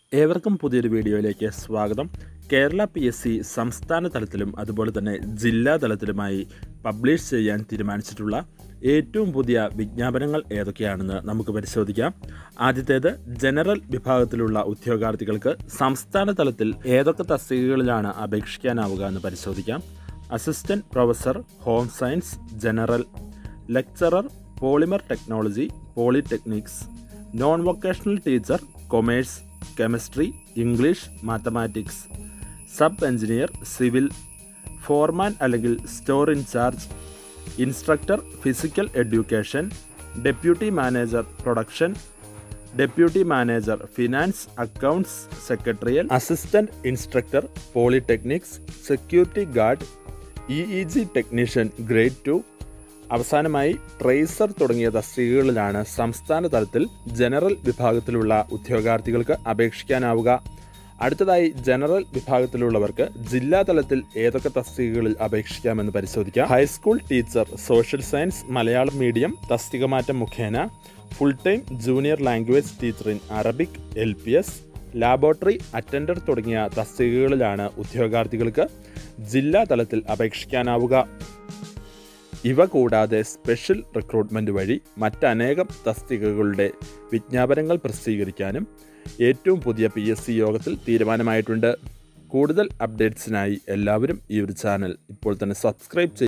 ഏവർക്കും പുതിയൊരു വീഡിയോയിലേക്ക് സ്വാഗതം കേരള പി എസ് സി സംസ്ഥാന തലത്തിലും അതുപോലെ തന്നെ ജില്ലാ തലത്തിലുമായി പബ്ലിഷ് ചെയ്യാൻ തീരുമാനിച്ചിട്ടുള്ള ഏറ്റവും പുതിയ വിജ്ഞാപനങ്ങൾ ഏതൊക്കെയാണെന്ന് നമുക്ക് പരിശോധിക്കാം ആദ്യത്തേത് ജനറൽ വിഭാഗത്തിലുള്ള ഉദ്യോഗാർത്ഥികൾക്ക് സംസ്ഥാന തലത്തിൽ ഏതൊക്കെ തസ്തികകളിലാണ് അപേക്ഷിക്കാനാവുക എന്ന് പരിശോധിക്കാം assistant professor home science general lecturer polymer technology polytechnics non vocational teacher commerce chemistry English mathematics sub engineer civil foreman അല്ലെങ്കിൽ store in charge instructor physical education deputy manager production deputy manager finance accounts secretarial assistant instructor polytechnics security guard E E G technician grade two അവസാനമായി tracer തുടങ്ങിയ തസ്തികകളിലാണ് സംസ്ഥാന തലത്തിൽ general വിഭാഗത്തിലുള്ള ഉദ്യോഗാർത്ഥികൾക്ക് അപേക്ഷിക്കാനാവുക അടുത്തതായി general വിഭാഗത്തിലുള്ളവർക്ക് ജില്ലാ തലത്തിൽ ഏതൊക്കെ തസ്തികകളിൽ അപേക്ഷിക്കാമെന്ന് പരിശോധിക്കാം high school teacher social science Malayalam medium തസ്തിക മാറ്റം മുഖേന full time junior language teacher in Arabic L P S laboratory attender തുടങ്ങിയ തസ്തികകളിലാണ് ഉദ്യോഗാർത്ഥികൾക്ക് ജില്ലാ തലത്തിൽ അപേക്ഷിക്കാനാവുക ഇവ കൂടാതെ സ്പെഷ്യൽ റിക്രൂട്ട്മെന്റ് വഴി മറ്റനേകം തസ്തികകളുടെ വിജ്ഞാപനങ്ങൾ പ്രസിദ്ധീകരിക്കാനും ഏറ്റവും പുതിയ പി എസ് സി യോഗത്തിൽ തീരുമാനമായിട്ടുണ്ട് കൂടുതൽ അപ്ഡേറ്റ്സിനായി എല്ലാവരും ഈ ഒരു ചാനൽ ഇപ്പോൾ തന്നെ സബ്സ്ക്രൈബ് ചെയ്യുക